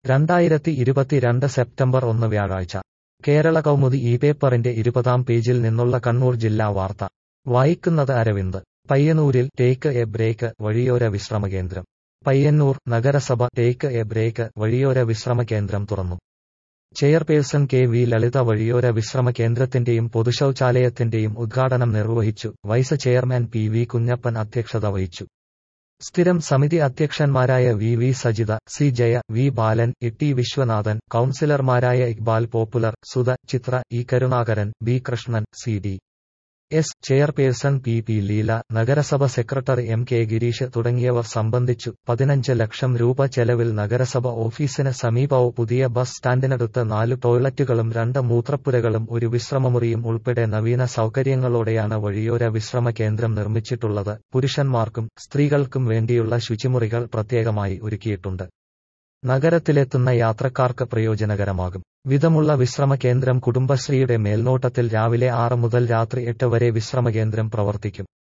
രണ്ടായിരത്തി ഇരുപത്തിരണ്ട് സെപ്റ്റംബർ ഒന്ന് വ്യാഴാഴ്ച കേരള കൗമുദി ഈ പേപ്പറിന്റെ ഇരുപതാം പേജിൽ നിന്നുള്ള കണ്ണൂർ ജില്ലാ വാർത്ത വായിക്കുന്നത് അരവിന്ദ് പയ്യന്നൂരിൽ ടേക്ക് എ ബ്രേക്ക് വഴിയോര വിശ്രമകേന്ദ്രം പയ്യന്നൂർ നഗരസഭ ടേക്ക് എ ബ്രേക്ക് വഴിയോര വിശ്രമകേന്ദ്രം തുറന്നു ചെയർപേഴ്സൺ കെ വി ലളിത വഴിയോര വിശ്രമ കേന്ദ്രത്തിന്റെയും പൊതുശൌചാലയത്തിന്റെയും ഉദ്ഘാടനം നിർവഹിച്ചു vice chairman P V Kunjappan അധ്യക്ഷത വഹിച്ചു സ്ഥിരം സമിതി അധ്യക്ഷന്മാരായ V V Sajitha C Jaya V Balan E T Viswanathan കൌൺസിലർമാരായ Iqbal popular Sudha Chithra E Karunakaran B Krishnan C D S chairperson P P Leela നഗരസഭ സെക്രട്ടറി എം കെ ഗിരീഷ് തുടങ്ങിയവർ സംബന്ധിച്ചു പതിനഞ്ച് ലക്ഷം രൂപ ചെലവിൽ നഗരസഭ ഓഫീസിന് സമീപവും പുതിയ ബസ് സ്റ്റാൻഡിനടുത്ത് നാല് ടോയ്ലറ്റുകളും രണ്ട് മൂത്രപ്പുരകളും ഒരു വിശ്രമമുറിയും ഉൾപ്പെടെ നവീന സൗകര്യങ്ങളോടെയാണ് വഴിയോര വിശ്രമ കേന്ദ്രം നിർമ്മിച്ചിട്ടുള്ളത് പുരുഷന്മാർക്കും സ്ത്രീകൾക്കും വേണ്ടിയുള്ള ശുചിമുറികൾ പ്രത്യേകമായി ഒരുക്കിയിട്ടുണ്ട് നഗരത്തിലെത്തുന്ന യാത്രക്കാർക്ക് പ്രയോജനകരമാകും വിധമുള്ള വിശ്രമ കേന്ദ്രം കുടുംബശ്രീയുടെ മേൽനോട്ടത്തിൽ രാവിലെ ആറ് മുതൽ രാത്രി എട്ട് വരെ വിശ്രമകേന്ദ്രം പ്രവർത്തിക്കും